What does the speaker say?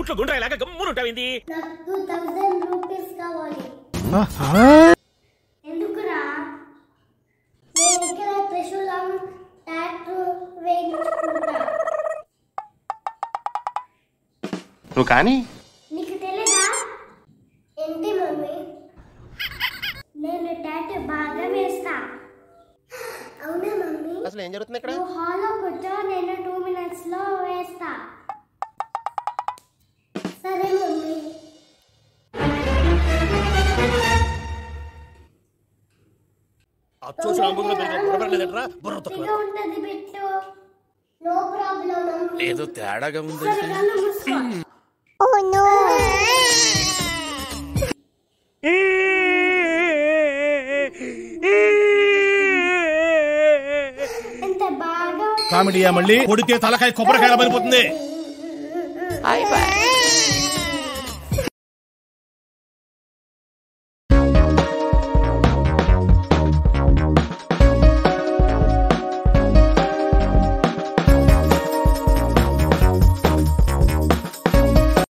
గూట్లో గుండ్రాయిలాగా గమ్మునుంటావింది నాకు two thousand rupees కావాలి ఎందుకురా నేను ఇక్కడ త్రిశూలం టాటూ వేయించుకుంటా నువ్వు కానీ నీకు తెలీదా ఏంటి మమ్మీ నేను టాటూ బాగా వేస్తా అవునా మమ్మీ అసలు ఏం జరుగుతుంది ఇక్కడ నువ్వు హాల్లో కూర్చో నేను టూ మినిట్స్ లో వేస్తా సరే మమ్మీ అచ్చోసిన అంబుధులో పెరిగిన బుర్రపడలేదట్రా బుర్ర తక్కువ ఇదిగో ఉంటది పెట్టు నో ప్రాబ్లం మమ్మీ ఏదో తేడాగా ఉంది సరే కళ్ళు మూసుకో ఎంత బాగా కామెడీయా మళ్ళీ కొడితే తలకాయ కొబ్బరికాయల పడిపోతుంది బాయ్ బాయ్